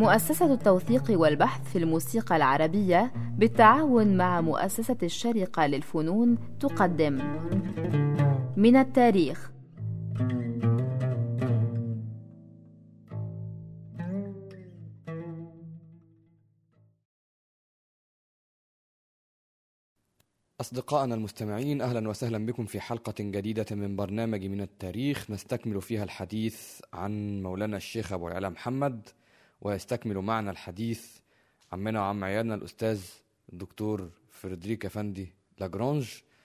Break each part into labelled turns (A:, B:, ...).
A: مؤسسة التوثيق والبحث في الموسيقى العربية بالتعاون مع مؤسسة الشرقة للفنون تقدم من التاريخ
B: أصدقائنا المستمعين أهلا وسهلا بكم في حلقة جديدة من برنامج من التاريخ نستكمل فيها الحديث عن مولانا الشيخ أبو العلا محمد ويستكمل معنا الحديث عمنا وعم عيالنا الأستاذ الدكتور فريدريك أفندي لاجرانج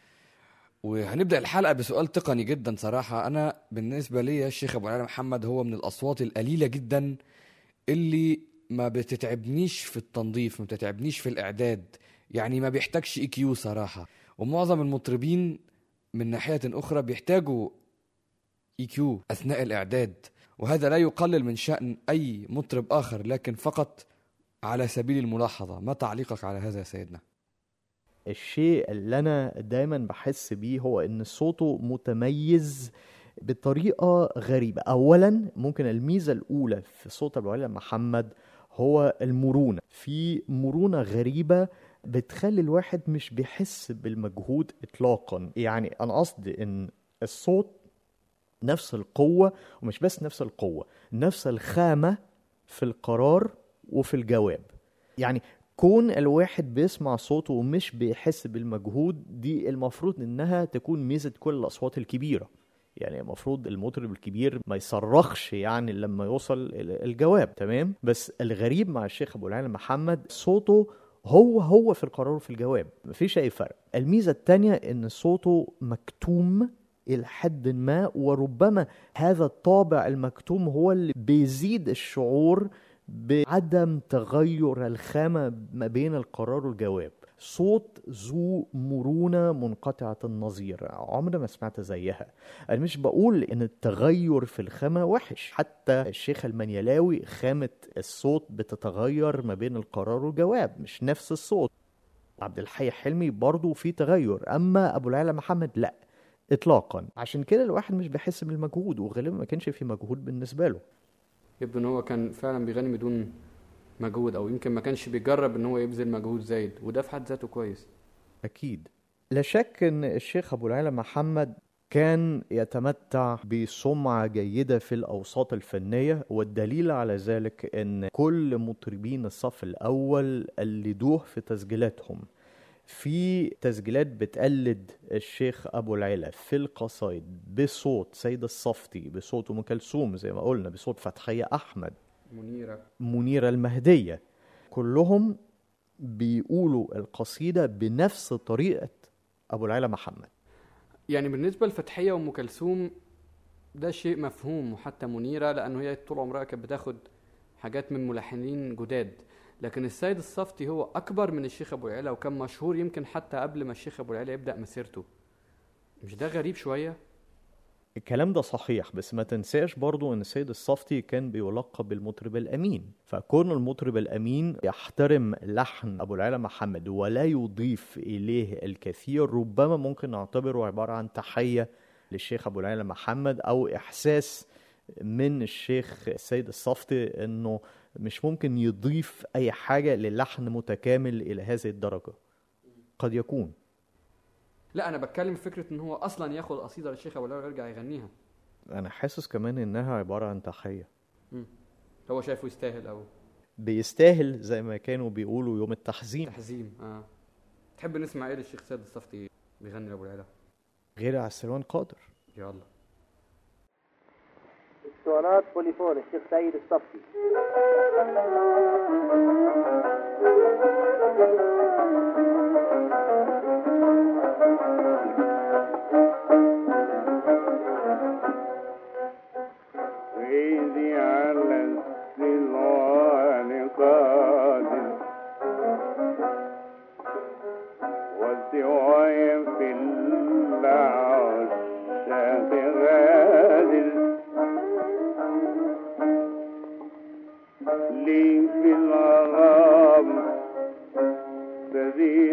B: وهنبدأ الحلقة بسؤال تقني جدا صراحة أنا بالنسبة لي الشيخ أبو العلا محمد هو من الأصوات القليلة جدا اللي ما بتتعبنيش في التنظيف ما بتتعبنيش في الإعداد يعني ما بيحتاجش اي كيو صراحه ومعظم المطربين من ناحيه اخرى بيحتاجوا اي كيو اثناء الاعداد وهذا لا يقلل من شان اي مطرب اخر لكن فقط على سبيل الملاحظه ما تعليقك على هذا يا سيدنا
C: الشيء اللي انا دايما بحس بيه هو ان صوته متميز بطريقة غريبة أولا ممكن الميزة الأولى في صوت أبو علي محمد هو المرونة في مرونة غريبة بتخلي الواحد مش بيحس بالمجهود اطلاقا يعني انا قصدي ان الصوت نفس القوة ومش بس نفس القوة نفس الخامة في القرار وفي الجواب يعني كون الواحد بيسمع صوته ومش بيحس بالمجهود دي المفروض انها تكون ميزة كل الاصوات الكبيرة يعني المفروض المطرب الكبير ما يصرخش يعني لما يوصل الجواب تمام بس الغريب مع الشيخ ابو العالم محمد صوته هو هو في القرار وفي الجواب مفيش اي فرق الميزه الثانيه ان صوته مكتوم الى حد ما وربما هذا الطابع المكتوم هو اللي بيزيد الشعور بعدم تغير الخامه ما بين القرار والجواب صوت ذو مرونة منقطعة النظير عمري ما سمعت زيها أنا مش بقول إن التغير في الخامة وحش حتى الشيخ المنيلاوي خامة الصوت بتتغير ما بين القرار والجواب مش نفس الصوت عبد الحي حلمي برضه في تغير أما أبو العلا محمد لأ إطلاقا عشان كده الواحد مش بيحس بالمجهود وغالبا ما كانش في مجهود بالنسبة له
B: يبدو ان هو كان فعلا بيغني بدون مجهود او يمكن ما كانش بيجرب ان هو يبذل مجهود زايد وده في حد ذاته كويس
C: اكيد لا شك ان الشيخ ابو العلا محمد كان يتمتع بسمعة جيدة في الأوساط الفنية والدليل على ذلك أن كل مطربين الصف الأول قلدوه في تسجيلاتهم في تسجيلات بتقلد الشيخ أبو العلا في القصايد بصوت سيد الصفتي بصوت أم كلثوم زي ما قلنا بصوت فتحية أحمد
B: منيرة
C: منيرة المهدية كلهم بيقولوا القصيدة بنفس طريقة أبو العلا محمد
B: يعني بالنسبة لفتحية وأم كلثوم ده شيء مفهوم وحتى منيرة لأنه هي طول عمرها كانت بتاخد حاجات من ملحنين جداد لكن السيد الصفتي هو أكبر من الشيخ أبو العلا وكان مشهور يمكن حتى قبل ما الشيخ أبو العلا يبدأ مسيرته مش ده غريب شوية؟
C: الكلام ده صحيح بس ما تنساش برضو ان السيد الصفتي كان بيلقب بالمطرب الامين فكون المطرب الامين يحترم لحن ابو العلا محمد ولا يضيف اليه الكثير ربما ممكن نعتبره عباره عن تحيه للشيخ ابو العلا محمد او احساس من الشيخ السيد الصفتي انه مش ممكن يضيف اي حاجه للحن متكامل الى هذه الدرجه قد يكون
B: لا انا بتكلم في فكره ان هو اصلا ياخد قصيده للشيخ ابو ويرجع يغنيها
C: انا حاسس كمان انها عباره عن تحيه
B: مم. هو شايفه يستاهل او
C: بيستاهل زي ما كانوا بيقولوا يوم التحزين
B: تحزيم اه تحب نسمع ايه للشيخ سيد الصفتي بيغني لابو العلا
C: غير على السلوان قادر
B: يلا
D: اسطوانات بوليفون الشيخ سيد الصفتي
E: وإذ على السلوان قادر وسواي في العشاق غادر لي في الغرام سبيل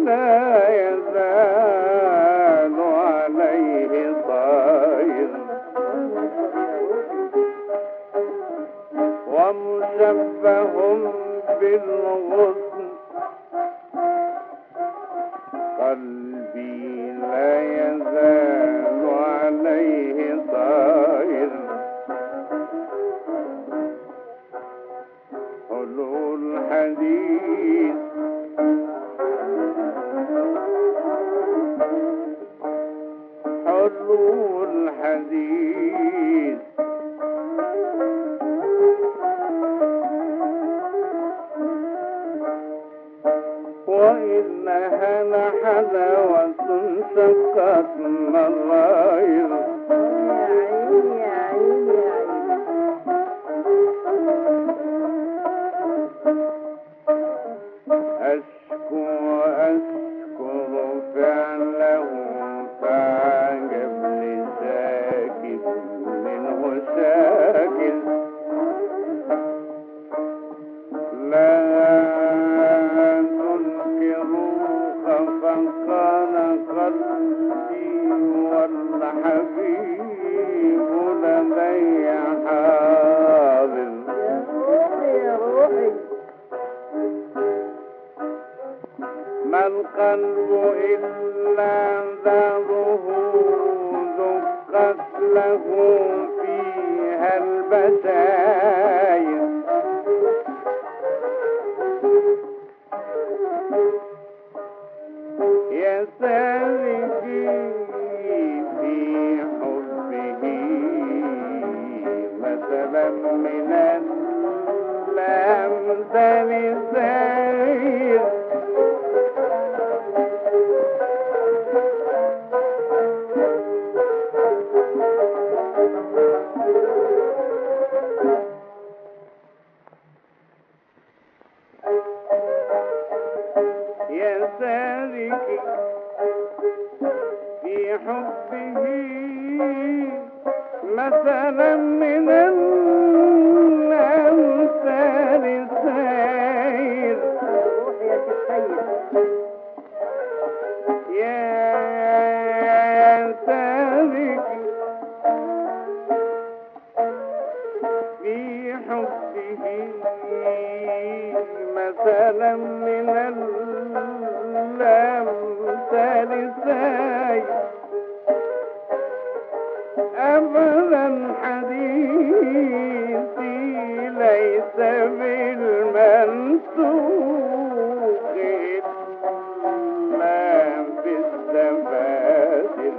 E: لا يزال عليه طائر ومشبه بالغصن قلبي لا يزال عليه طائر حلو الحديث حلو الحديث وإنها لحلاوة شقت مراير أشكو وأشكر فعله فعجب لساكت منه ساكت لا تنكروا فكان قلبي والحبيب لدي حاضر ما القلب إلا ذره دقت له فيها البشاير يا سالكي في حبه مثلا من الأمثال سير يا سالكي في حبه مثلا من الأمثال سير يا سالكي في حبه مثلا من الأمثال سير أبدا حديثي ليس بالمنسوخ إلا بالتفاسير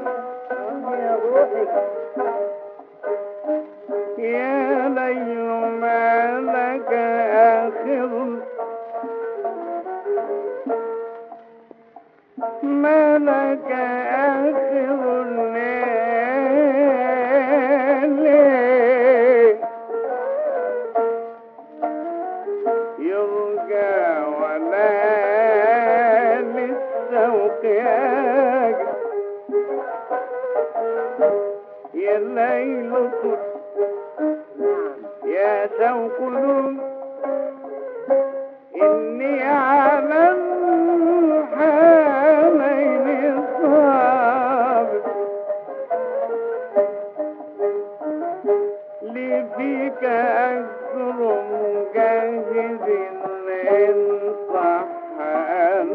E: يا ليل ما لك آخر ما لك آخر الليل يرجى ولا للشوق يجري يا الليل طل يا شوق لون إني على الحالين صابر لي فيك أكثر مجاهد إن صح أن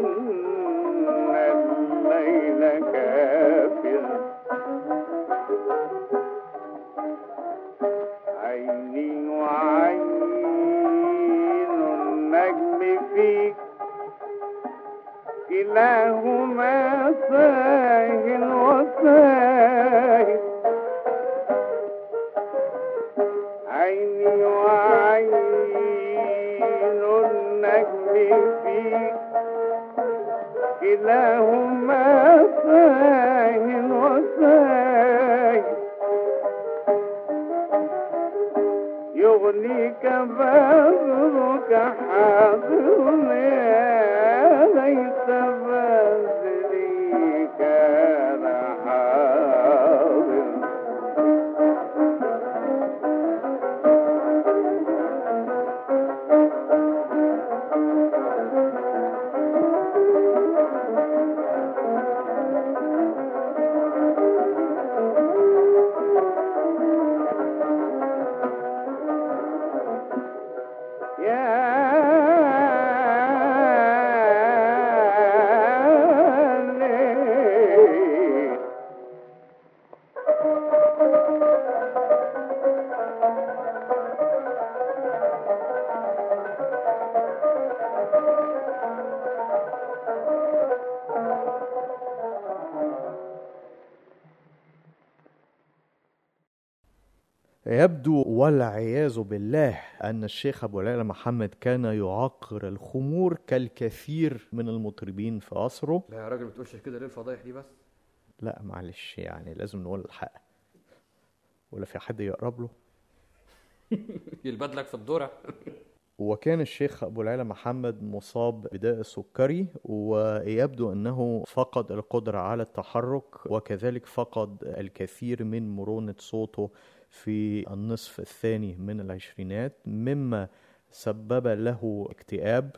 E: الليل كافر عيني وعين النجم فيك كلاهما ساه وساه عيني وعين النجم فيك كلاهما ساه وساه يغنيك بدرك حاضر يا ليت بدري كان حاضر
C: يبدو والعياذ بالله أن الشيخ أبو العلا محمد كان يعقر الخمور كالكثير من المطربين في عصره
B: لا يا راجل ما تقولش كده ليه الفضايح دي بس
C: لا معلش يعني لازم نقول الحق ولا في حد يقرب له
B: يلبد لك في الدورة
C: وكان الشيخ أبو العلا محمد مصاب بداء السكري ويبدو أنه فقد القدرة على التحرك وكذلك فقد الكثير من مرونة صوته في النصف الثاني من العشرينات مما سبب له اكتئاب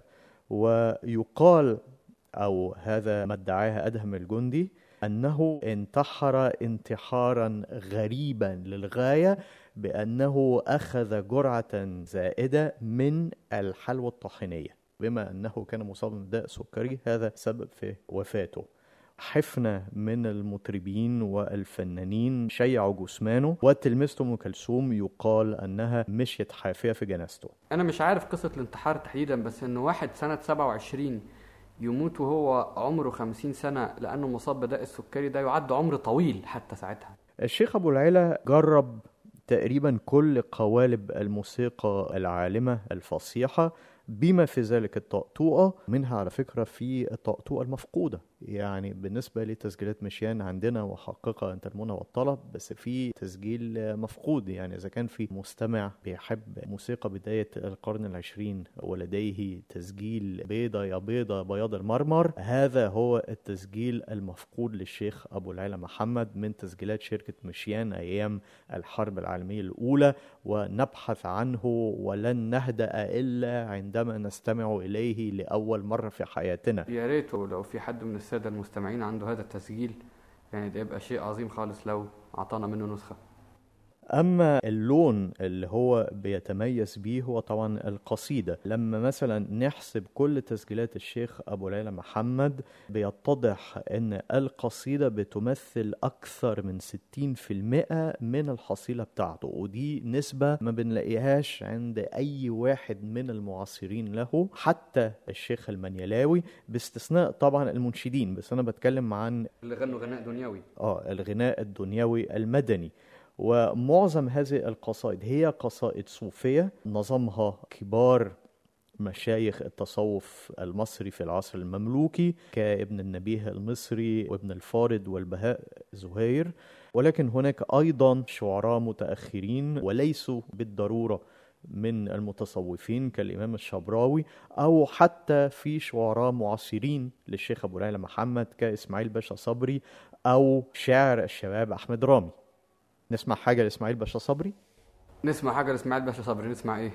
C: ويقال أو هذا ما ادعاه أدهم الجندي أنه انتحر انتحارا غريبا للغاية بأنه أخذ جرعة زائدة من الحلوى الطحينية بما أنه كان مصابا بداء سكري هذا سبب في وفاته حفنة من المطربين والفنانين شيعوا جثمانه وتلميذته أم كلثوم يقال أنها مشيت حافية في جنازته
F: انا مش عارف قصه الانتحار تحديدا بس ان واحد سنه 27 يموت وهو عمره 50 سنه لانه مصاب بداء السكري ده يعد عمر طويل حتى ساعتها
C: الشيخ أبو العلا جرب تقريبا كل قوالب الموسيقى العالمة الفصيحة بما في ذلك الطقطوقة منها على فكرة في الطقطوقة المفقودة يعني بالنسبة لتسجيلات مشيان عندنا وحققة أنت المنى والطلب بس في تسجيل مفقود يعني إذا كان في مستمع بيحب موسيقى بداية القرن العشرين ولديه تسجيل بيضة يا بيضة بياض المرمر هذا هو التسجيل المفقود للشيخ أبو العلا محمد من تسجيلات شركة مشيان أيام الحرب العالمية الأولى ونبحث عنه ولن نهدأ إلا عندما نستمع إليه لأول مرة في حياتنا
F: يا ريته لو في حد من الساده المستمعين عنده هذا التسجيل يعني ده يبقى شيء عظيم خالص لو اعطانا منه نسخه
C: أما اللون اللي هو بيتميز بيه هو طبعا القصيدة لما مثلا نحسب كل تسجيلات الشيخ أبو ليلى محمد بيتضح أن القصيدة بتمثل أكثر من 60% من الحصيلة بتاعته ودي نسبة ما بنلاقيهاش عند أي واحد من المعاصرين له حتى الشيخ المنيلاوي باستثناء طبعا المنشدين بس أنا بتكلم عن
F: اللي غنوا غناء دنيوي
C: اه الغناء الدنيوي المدني ومعظم هذه القصائد هي قصائد صوفية نظمها كبار مشايخ التصوف المصري في العصر المملوكي كابن النبيه المصري وابن الفارض والبهاء زهير ولكن هناك أيضا شعراء متأخرين وليسوا بالضرورة من المتصوفين كالإمام الشبراوي أو حتى في شعراء معاصرين للشيخ أبو ليلى محمد كإسماعيل باشا صبري أو شاعر الشباب أحمد رامي نسمع حاجة لإسماعيل باشا صبري
F: نسمع حاجه لاسماعيل باشا صبري نسمع ايه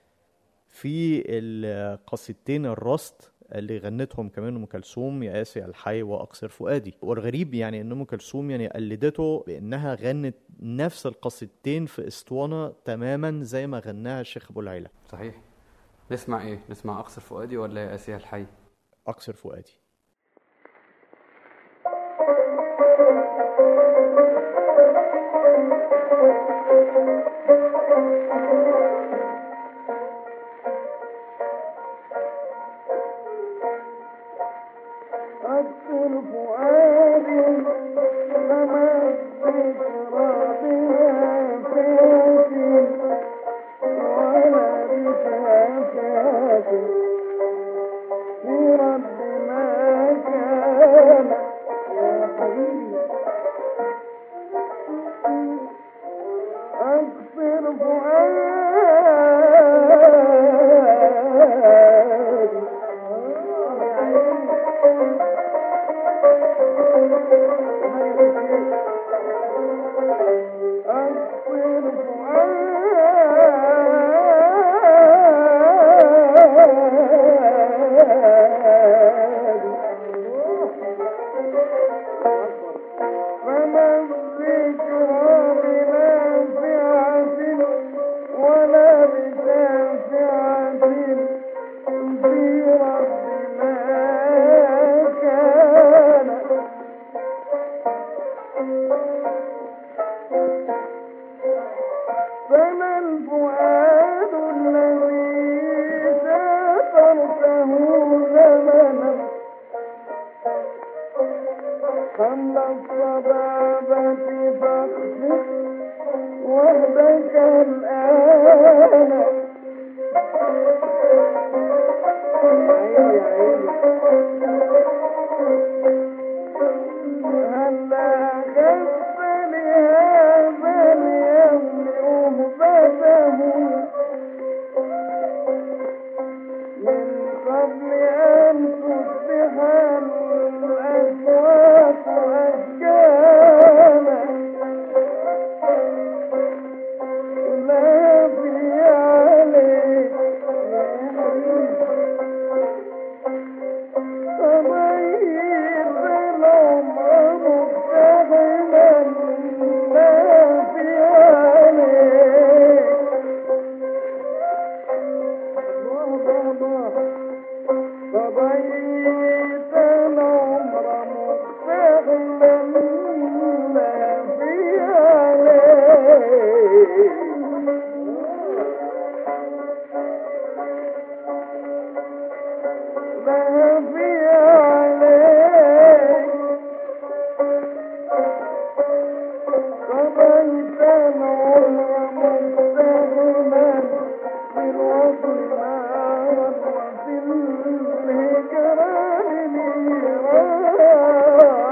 C: في القصيدتين الرصد اللي غنتهم كمان ام كلثوم يا قاسي الحي واقصر فؤادي والغريب يعني ان ام كلثوم يعني قلدته بانها غنت نفس القصيدتين في اسطوانه تماما زي ما غناها الشيخ ابو العيله
F: صحيح نسمع ايه نسمع اقصر فؤادي ولا يا اسيا الحي
C: اقصر فؤادي
E: أكثر فؤادي لما الذكرى بها فاتي ولا بشافات في رب ما كان يا حبيبي أكثر فما الذكرى بنافعة ولا بشافعة في رب ما كان فما الفؤاد الذي سافرته زمنا حمل الصبابة فاقصر وحدك الآن عيني عيني هلا غفني هذا اليوم أهبته من قبل أن تصبح الأسواق أشكالا لا في عليك تغير العمر مفتحما لا في عليك قضيت العمر مستغلا لا في عليك لا في عليك قضيت العمر مستغلا في الوصل نارا وفي الهجران نيرانا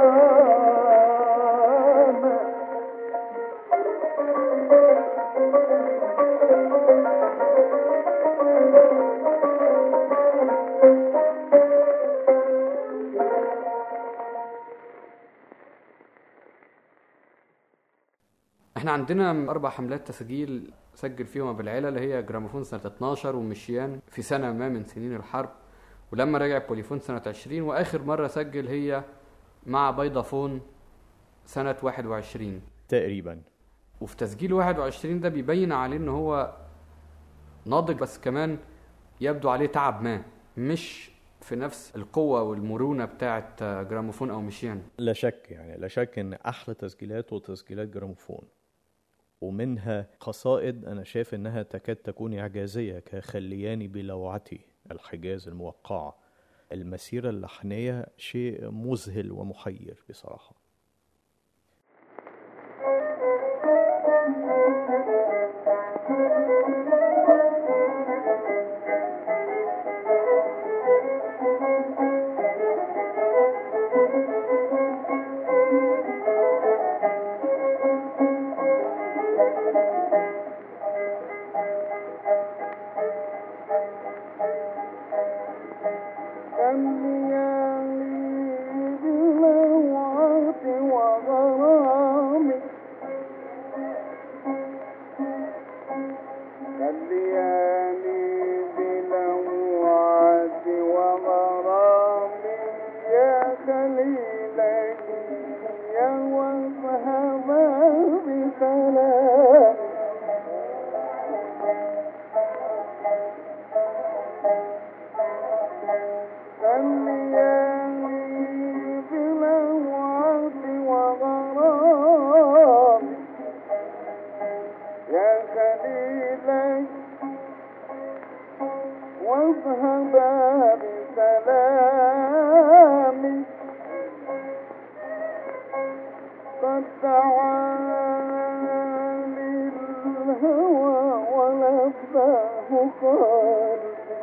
F: احنا عندنا اربع حملات تسجيل سجل فيهم ابو العيله اللي هي جراموفون سنه 12 ومشيان في سنه ما من سنين الحرب ولما رجع بوليفون سنه 20 واخر مره سجل هي مع بيضافون سنه 21
C: تقريبا
F: وفي تسجيل 21 ده بيبين عليه ان هو ناضج بس كمان يبدو عليه تعب ما مش في نفس القوة والمرونة بتاعة جراموفون أو مشيان
C: لا شك يعني لا شك ان احلى تسجيلاته تسجيلات جراموفون ومنها قصائد انا شايف انها تكاد تكون اعجازيه كخلياني بلوعتي الحجاز الموقعه المسيره اللحنيه شيء مذهل ومحير بصراحه
E: كم يالي بلوعة وغرام كالليالي بلوعة وغرام يا خليلي يا وفهما بسلام كالليالي بلوعة وغرام يا خليلي واذهبا بسلام قد تعالي الهوى ولباه قلبي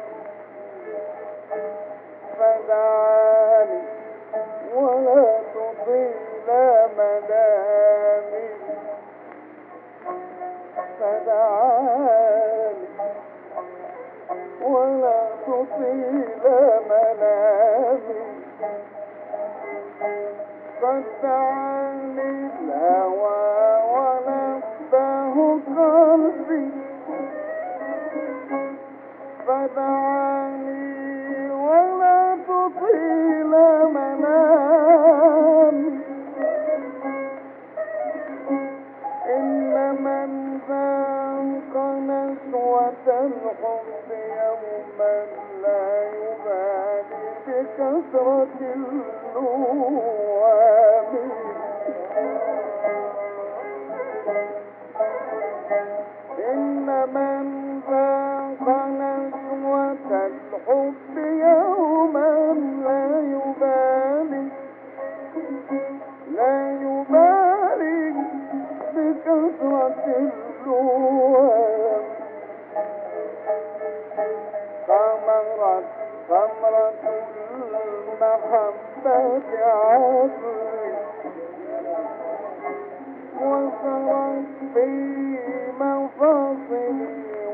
E: فدعاني ولا تطيل مدامي فدعاني ولا تطيل منامي قد دعاني الهوى ونبه قلبي فدعاني ولا تطيل منامي إن من ذاق نشوة الحب يوما لا يبالي بكثرة اللوام عقلي وسرت في مفاصلي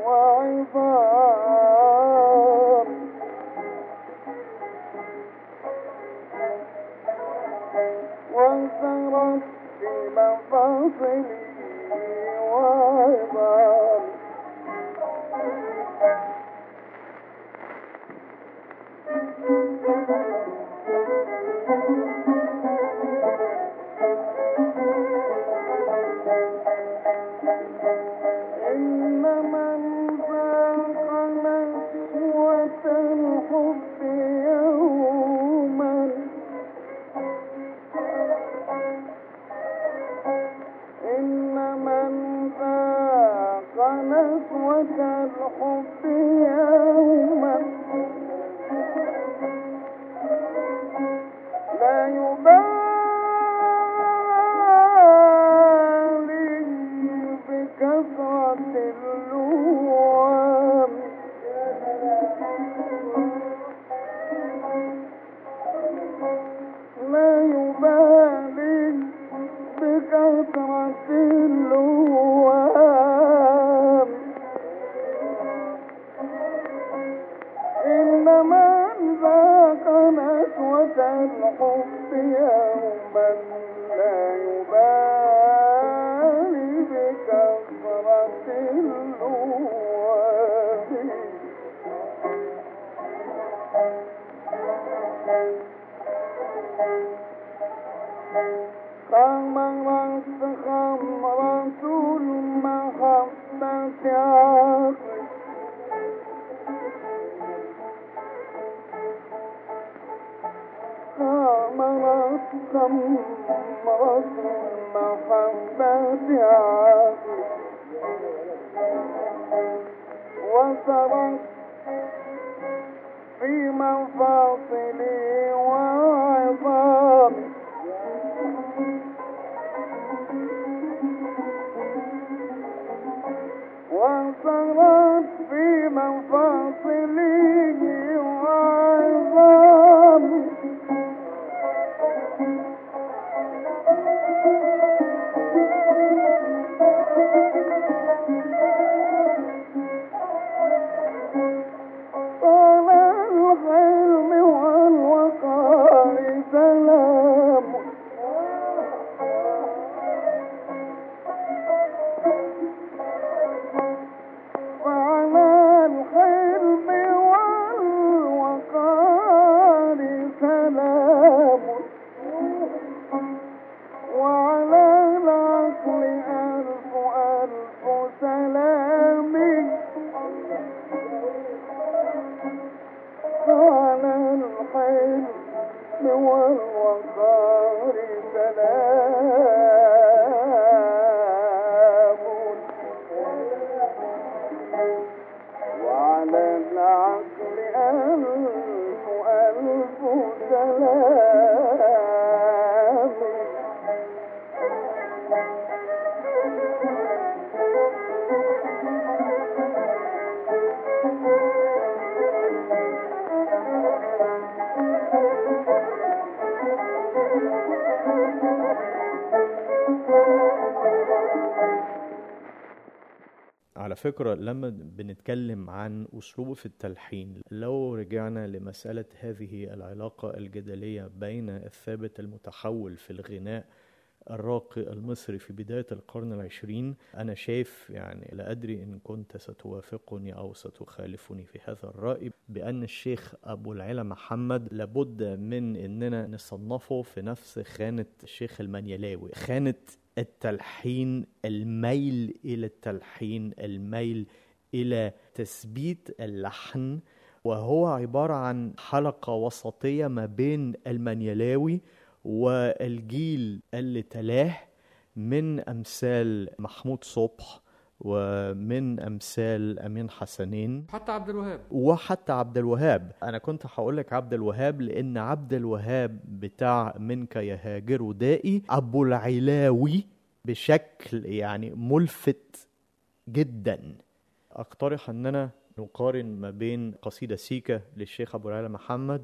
E: وعظامي وسرت في مفاصلي وعظامي إن من ذاق نشوة الحب يوما إن من ذاق نشوة الحب يوما لا يبالي بكثرة اللوم لا يبالي بكثرة اللوم إن من ذاق نشوة الحب يوما لا يبالي بكثرة اللوم خمرت خمرة المحبة عقلي خمرت خمرة المحبة عقلي وسرت في مفاصلي وعظامي وسرت في مفاصلي وعظامي طال الحلم والوقار سلام وعلى الحلم والوقار سلام وعلى العقل ألف ألف سلام على الحلم والوقار سلام وعلى العقل ألف ألف سلام
C: على فكرة لما بنتكلم عن أسلوبه في التلحين لو رجعنا لمسألة هذه العلاقة الجدلية بين الثابت المتحول في الغناء الراقي المصري في بداية القرن العشرين أنا شايف يعني لا أدري إن كنت ستوافقني أو ستخالفني في هذا الرأي بأن الشيخ أبو العلا محمد لابد من إننا نصنفه في نفس خانة الشيخ المنيلاوي خانة التلحين الميل إلى التلحين الميل إلى تثبيت اللحن وهو عبارة عن حلقة وسطية ما بين المنيلاوي والجيل اللي تلاه من أمثال محمود صبح ومن أمثال أمين حسنين
F: حتى عبد الوهاب
C: وحتى عبد الوهاب انا كنت هقول لك عبد الوهاب لان عبد الوهاب بتاع منك يا هاجر دائي ابو العلاوي بشكل يعني ملفت جدا اقترح اننا نقارن ما بين قصيدة سيكا للشيخ ابو العلا محمد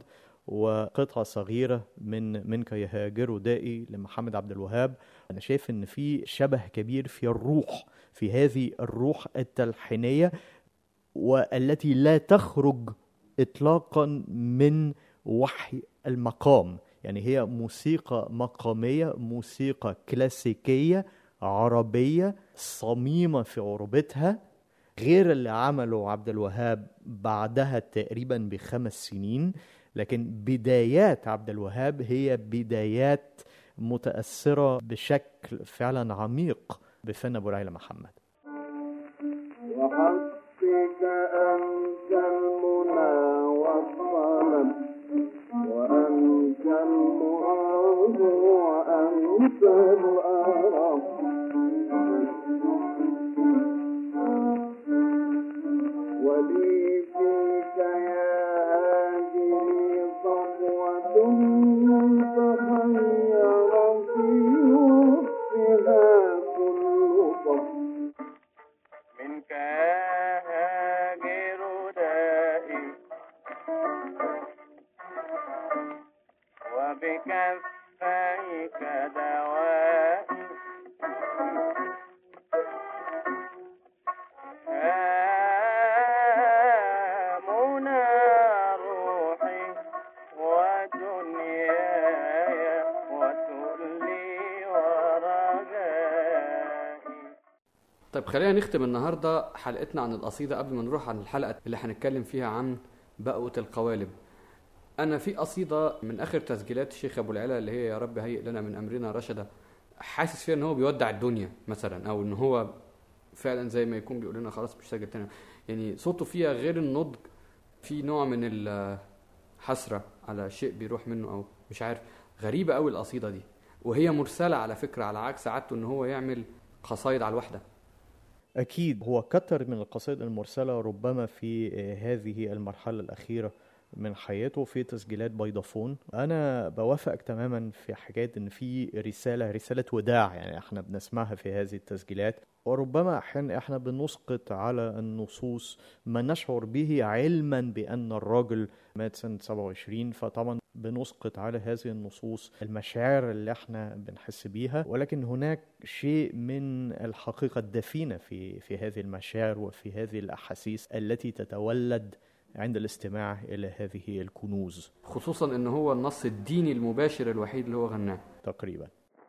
C: وقطعة صغيرة من منك يهاجر دائي لمحمد عبد الوهاب أنا شايف إن في شبه كبير في الروح في هذه الروح التلحينية والتي لا تخرج إطلاقا من وحي المقام يعني هي موسيقى مقامية موسيقى كلاسيكية عربية صميمة في عربتها غير اللي عمله عبد الوهاب بعدها تقريبا بخمس سنين لكن بدايات عبد الوهاب هي بدايات متأثرة بشكل فعلا عميق بفن أبو العلا محمد
E: وحسبك أنت المنى والطلب وأنت المراد وأنت الأرب ولي فيك يا هاجري صفوة تخير في وصفها كل صف منك هاجر دائي وبكفيك دوائي يا منى روحي ودنياي وتؤلي ورجائي
F: طيب خلينا نختم النهارده حلقتنا عن القصيده قبل ما نروح عن الحلقه اللي هنتكلم فيها عن بقوة القوالب انا في قصيده من اخر تسجيلات الشيخ ابو العلا اللي هي يا رب هيئ لنا من امرنا رشدا حاسس فيها ان هو بيودع الدنيا مثلا او ان هو فعلا زي ما يكون بيقول لنا خلاص مش ساجل تاني يعني صوته فيها غير النضج في نوع من الحسره على شيء بيروح منه او مش عارف غريبه قوي القصيده دي وهي مرسله على فكره على عكس عادته ان هو يعمل قصايد على الواحده
C: أكيد هو كتر من القصائد المرسلة ربما في آه، هذه المرحلة الأخيرة من حياته في تسجيلات بيضافون أنا بوافقك تماما في حكاية إن في رسالة رسالة وداع يعني احنا بنسمعها في هذه التسجيلات وربما أحيانا احنا بنسقط على النصوص ما نشعر به علما بأن الراجل مات سنة 27 فطبعا بنسقط على هذه النصوص المشاعر اللي احنا بنحس بيها ولكن هناك شيء من الحقيقة الدفينة في في هذه المشاعر وفي هذه الأحاسيس التي تتولد عند الاستماع إلى هذه الكنوز
F: خصوصا ان هو النص الديني المباشر الوحيد اللي هو غناه
C: تقريبا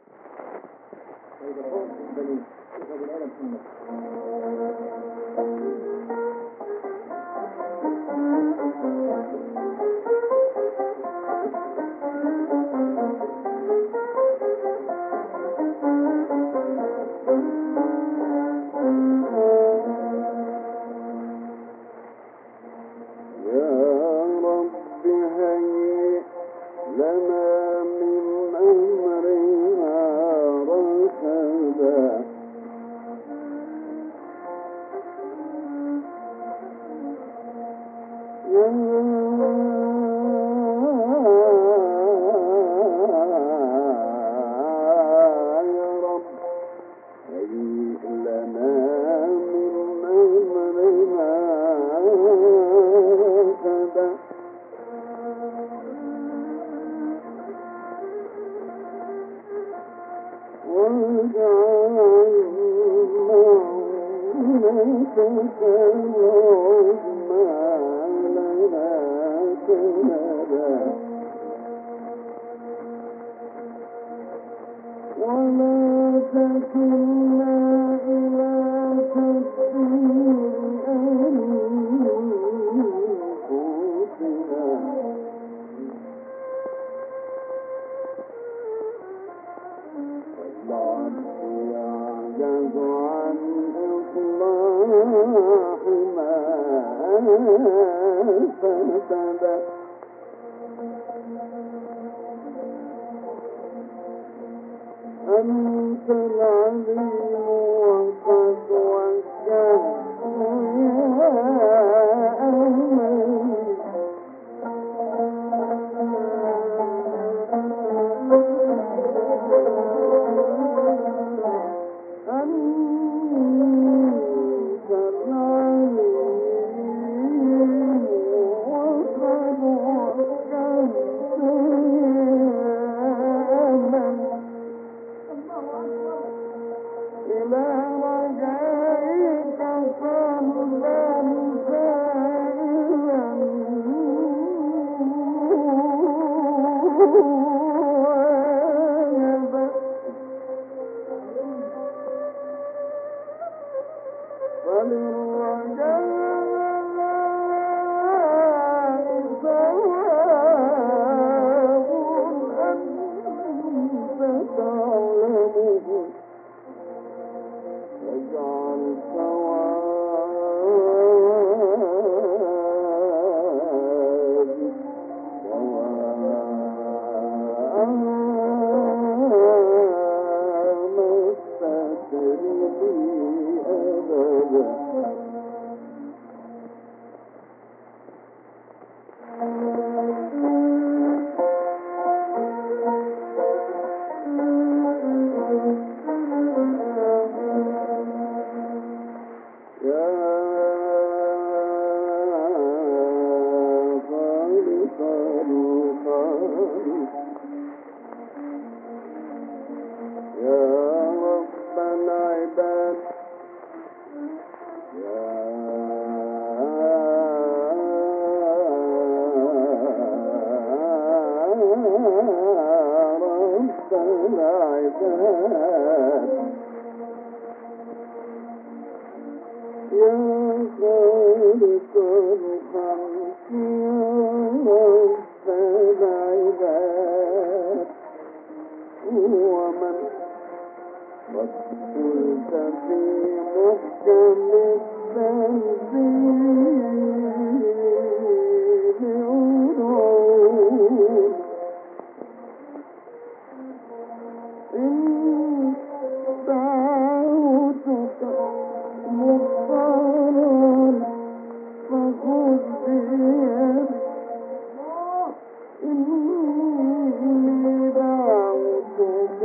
E: يا رب هيئ لنا من أمرنا رشدا يا رب هيئ لنا من أمرنا رشدا ولا تكلنا إلى تسبيح أنفسنا والعبد يعجز عن إصلاح ما فسد أنت العليم وقد وجهت يا أمل أنت العليم وقد وجهت العباد يا خالق الخلق يا رب العباد ومن قد قلت في محكم التنزيل عروض إن دعوتك مضطرا فخذ بيدي إني دعوتك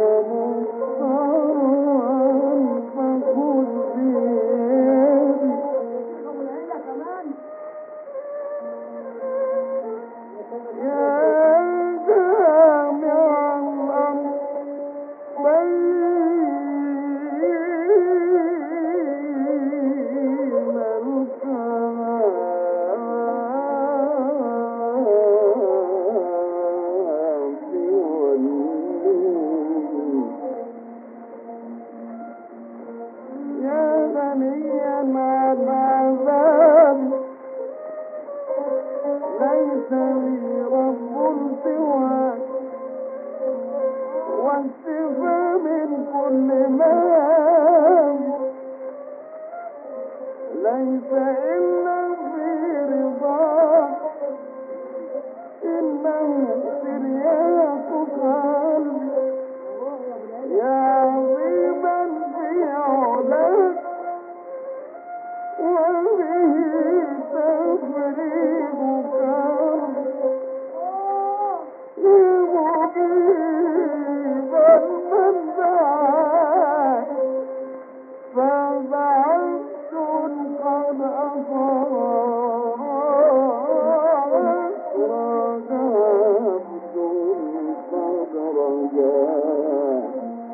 E: مضطرا فخذ بيدي يا جامع الأمر بين الكاف والنون يا غنيا عن عذاب ليس لي رب سواك والشفاء من كل ما ليس إلا في رضاك إنه ترياق قلبي يا عظيما في علاك وبه تفريغ كربي مجيبا من دعاك فبعثت قد أصاب وذهبت قد رجاك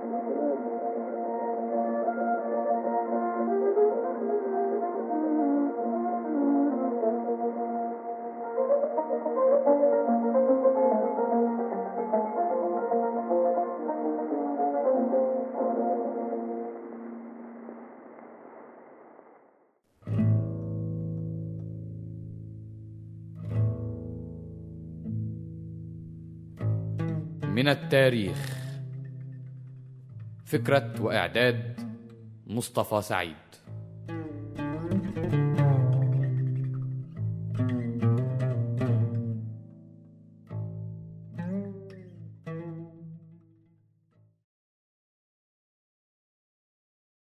B: من التاريخ فكرة وإعداد مصطفى سعيد